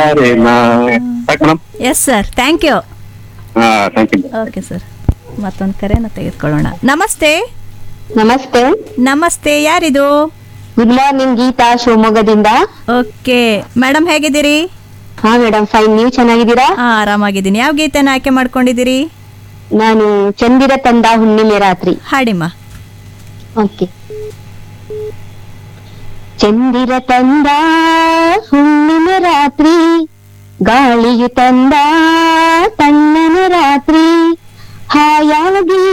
ಬಾರೆನಾ ಸಾಕು madam yes sir thank you ಹಾ thank you okay sir ಮತ್ತೊಂದು ಕರೆನ ತೆಗೆದುಕೊಳ್ಳೋಣ ನಮಸ್ತೆ ನಮಸ್ತೆ ನಮಸ್ತೆ ಯಾರಿದು ಗುಡ್ ಮಾರ್ನಿಂಗ್ ಗೀತಾ ಶಿವಮೊಗ್ಗದಿಂದ ಓಕೆ ಮೇಡಮ್ ಹೇಗಿದ್ದೀರಿ ಹಾ ಮೇಡಮ್ ಫೈನ್ ನೀವು ಚೆನ್ನಾಗಿದ್ದೀರಾ ಹಾ ಆರಾಮಾಗಿದ್ದೀನಿ ಯಾವ ಗೀತೆನ ಆಯ್ಕೆ ಮಾಡ್ಕೊಂಡಿದ್ದೀರಿ ನಾನು ಚಂದಿರ ತಂದ ಹುಣ್ಣಿಮೆ ರಾತ್ರಿ ಹಾಡಿಮ್ಮ ಓಕೆ ಚಂದಿರ ತಂದ ಹುಣ್ಣಿಮೆ ರಾತ್ರಿ ಗಾಳಿಯು ತಂದ ತಣ್ಣನ ರಾತ್ರಿ ಹಾಯಾಗಿ